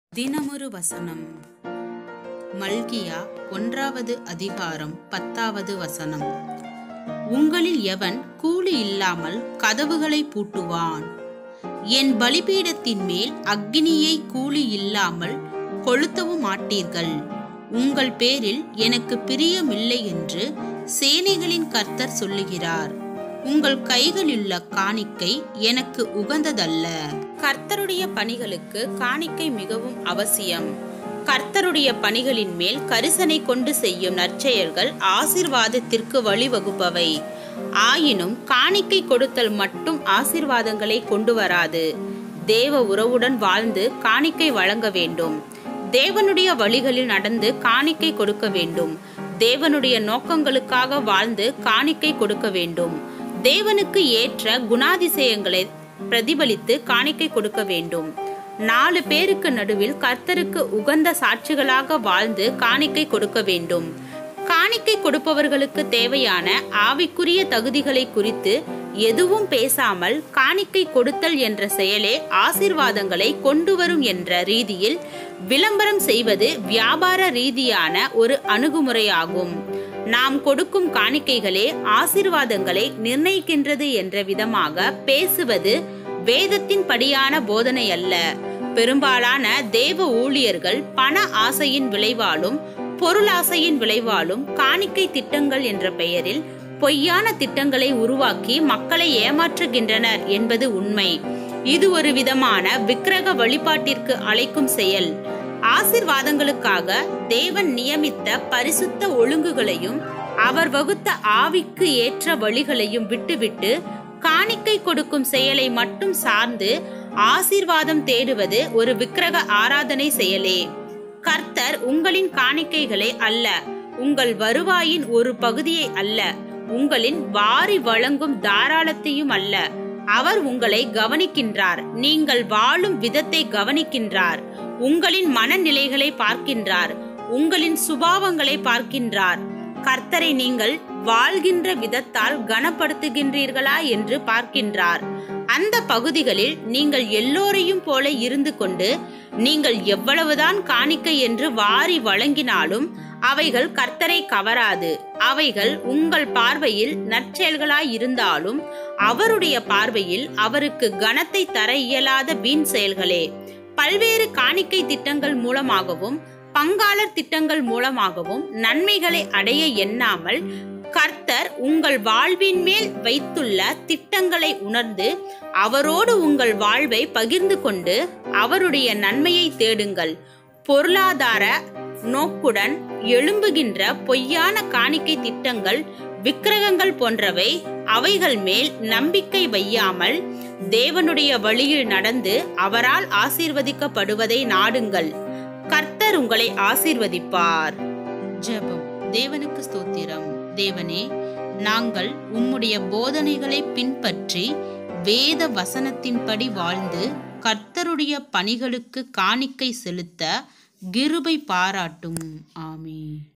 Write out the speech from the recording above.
தினமொரு வசனம் மல்கியா ஒன்றாவது அதிகாரம் பத்தாவது வசனம் உங்களில் எவன் கூலி இல்லாமல் கதவுகளை பூட்டுவான் என் பலிபீடத்தின் மேல் அக்கினியை கூலி இல்லாமல் கொளுத்தவும் மாட்டீர்கள் உங்கள் பேரில் எனக்கு பிரியமில்லை என்று சேனைகளின் கர்த்தர் சொல்லுகிறார் உங்கள் கைகளிலுள்ள காணிக்கை எனக்கு உகந்ததல்ல கர்த்தருடைய பணிகளுக்கு காணிக்கை மிகவும் அவசியம் கர்த்தருடைய பணிகளின் மேல் கரிசனை கொண்டு செய்யும் நற்செயல்கள் ஆசிர்வாதத்திற்கு வழிவகுப்பவை ஆயினும் காணிக்கை கொடுத்தல் மட்டும் ஆசிர்வாதங்களை கொண்டு வராது தேவ உறவுடன் வாழ்ந்து காணிக்கை வழங்க வேண்டும் தேவனுடைய வழிகளில் நடந்து காணிக்கை கொடுக்க வேண்டும் தேவனுடைய நோக்கங்களுக்காக வாழ்ந்து காணிக்கை கொடுக்க வேண்டும் தேவனுக்கு ஏற்ற குணாதிசயங்களை பிரதிபலித்து காணிக்கை கொடுக்க வேண்டும் நாலு பேருக்கு நடுவில் கர்த்தருக்கு உகந்த சாட்சிகளாக வாழ்ந்து காணிக்கை கொடுக்க வேண்டும் காணிக்கை கொடுப்பவர்களுக்கு தேவையான ஆவிக்குரிய தகுதிகளை குறித்து எதுவும் பேசாமல் காணிக்கை கொடுத்தல் என்ற செயலே ஆசிர்வாதங்களை கொண்டு வரும் என்ற ரீதியில் விளம்பரம் செய்வது வியாபார ரீதியான ஒரு அணுகுமுறையாகும் நாம் கொடுக்கும் காணிக்கைகளே ஆசிர்வாதங்களை நிர்ணயிக்கின்றது என்ற விதமாக பேசுவது வேதத்தின் படியான போதனை அல்ல பெரும்பாலான தேவ ஊழியர்கள் பண ஆசையின் விளைவாலும் பொருளாசையின் விளைவாலும் காணிக்கை திட்டங்கள் என்ற பெயரில் பொய்யான திட்டங்களை உருவாக்கி மக்களை ஏமாற்றுகின்றனர் என்பது உண்மை இது ஒரு விதமான விக்கிரக வழிபாட்டிற்கு அழைக்கும் செயல் ஆசிர்வாதங்களுக்காக தேவன் நியமித்த பரிசுத்த ஒழுங்குகளையும் அவர் வகுத்த ஆவிக்கு ஏற்ற வழிகளையும் விட்டுவிட்டு காணிக்கை கொடுக்கும் செயலை மட்டும் சார்ந்து ஆசீர்வாதம் தேடுவது ஒரு விக்கிரக ஆராதனை செயலே கர்த்தர் உங்களின் காணிக்கைகளை அல்ல உங்கள் வருவாயின் ஒரு பகுதியை அல்ல உங்களின் வாரி வழங்கும் தாராளத்தையும் அல்ல அவர் உங்களை கவனிக்கின்றார் நீங்கள் வாழும் விதத்தை கவனிக்கின்றார் உங்களின் மனநிலைகளை பார்க்கின்றார் உங்களின் சுபாவங்களை பார்க்கின்றார் கர்த்தரை நீங்கள் வாழ்கின்ற விதத்தால் கனப்படுத்துகின்றீர்களா என்று பார்க்கின்றார் அந்த பகுதிகளில் நீங்கள் எல்லோரையும் போல இருந்து கொண்டு நீங்கள் எவ்வளவுதான் காணிக்கை என்று வாரி வழங்கினாலும் அவைகள் கர்த்தரை கவராது அவைகள் உங்கள் பார்வையில் நற்செயல்களாய் இருந்தாலும் அவருடைய பார்வையில் அவருக்கு கனத்தை தர இயலாத வீண் செயல்களே பல்வேறு காணிக்கை திட்டங்கள் மூலமாகவும் பங்காளர் திட்டங்கள் மூலமாகவும் நன்மைகளை அடைய எண்ணாமல் கர்த்தர் உங்கள் வாழ்வின் மேல் வைத்துள்ள திட்டங்களை உணர்ந்து அவரோடு உங்கள் வாழ்வை பகிர்ந்து கொண்டு அவருடைய நன்மையை தேடுங்கள் பொருளாதார நோக்குடன் எழும்புகின்ற பொய்யான காணிக்கை திட்டங்கள் விக்கிரகங்கள் போன்றவை அவைகள் மேல் நம்பிக்கை வையாமல் தேவனுடைய வழியில் நடந்து அவரால் ஆசீர்வதிக்கப்படுவதை நாடுங்கள் கர்த்தர் உங்களை ஆசீர்வதிப்பார் ஜெபம் தேவனுக்கு ஸ்தோத்திரம் தேவனே நாங்கள் உம்முடைய போதனைகளை பின்பற்றி வேத வசனத்தின்படி வாழ்ந்து கர்த்தருடைய பணிகளுக்கு காணிக்கை செலுத்த கிருபை பாராட்டும் ஆமே